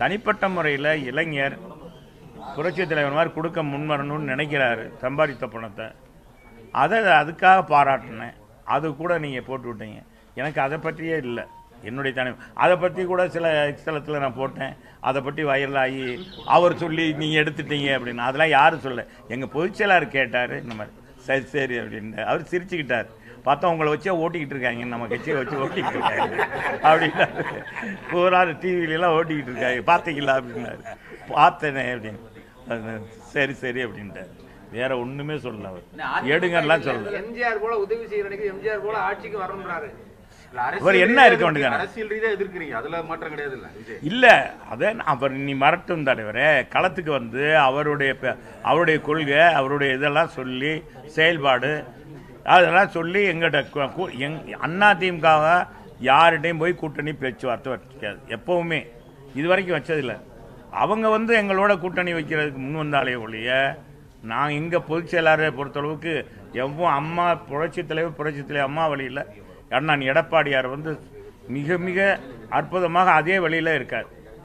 தனிப்பட்ட முறையில் இளைஞர் புரட்சி தலைவர் மாதிரி கொடுக்க முன்வரணும்னு நினைக்கிறாரு சம்பாதித்த பணத்தை அதை அதுக்காக பாராட்டினேன் அது கூட நீங்கள் போட்டு விட்டீங்க எனக்கு அதை பற்றியே இல்லை என்னுடைய தனி அதை பற்றி கூட சில ஸ்தலத்தில் நான் போட்டேன் அதை பற்றி வைரலாகி அவர் சொல்லி நீங்கள் எடுத்துட்டீங்க அப்படின்னு அதெல்லாம் யாரும் சொல்ல எங்கள் பொதுச்செயலாளர் கேட்டார் இந்த மாதிரி சரி சரி அப்படின்னு அவர் சிரிச்சுக்கிட்டார் பார்த்தா உங்களை வச்சே ஓட்டிக்கிட்டு இருக்காங்க நம்ம கட்சியை வச்சு ஓட்டிக்கிட்டு இருக்காங்க அப்படின்னாரு ஒரு ஆள் டிவிலெலாம் ஓட்டிக்கிட்டு இருக்காங்க பார்த்தீங்களா அப்படின்னாரு பார்த்தேனே அப்படின்னு அது சரி சரி அப்படின்ட்டார் வேற ஒண்ணுமே சொல்லல அவர் எடுங்கலாம் சொல்லல எம்ஜிஆர் போல உதவி செய்யறதுக்கு எம்ஜிஆர் போல ஆட்சிக்கு வரணும்ன்றாரு இல்ல, அரசியல் இவர் என்ன ரீதியா இருக்க எதிர்க்கிறீங்க. வேண்டியதானே? அரசியல் ரீதியா எதிர்க்கிறீங்க அதுல மாற்றம் கிடையாது இல்ல விஜய் இல்ல அதே அவர் நீ மறட்டும் தலைவரே களத்துக்கு வந்து அவருடைய ப- அவருடைய கொள்கை அவருடைய இதெல்லாம் சொல்லி செயல்பாடு அதெல்லாம் சொல்லி எங்கிட்ட கு- கு- எங் அண்ணா திமுகவ யார்கிட்டையும் போய் கூட்டணி பேச்சுவார்த்தை வச்சிக்காது எப்பவுமே இது வரைக்கும் வச்சதில்லை அவங்க வந்து எங்களோட கூட்டணி வைக்கிறதுக்கு முன் வந்தாலே ஒழிய நான் எங்கள் பொதுச் செயலாளரை பொறுத்தளவுக்கு எவ்வளோ அம்மா புரட்சி தலைவர் புரட்சி தலைவர் அம்மா வழியில் அண்ணன் எடப்பாடியார் வந்து மிக மிக அற்புதமாக அதே வழியில் இருக்கார்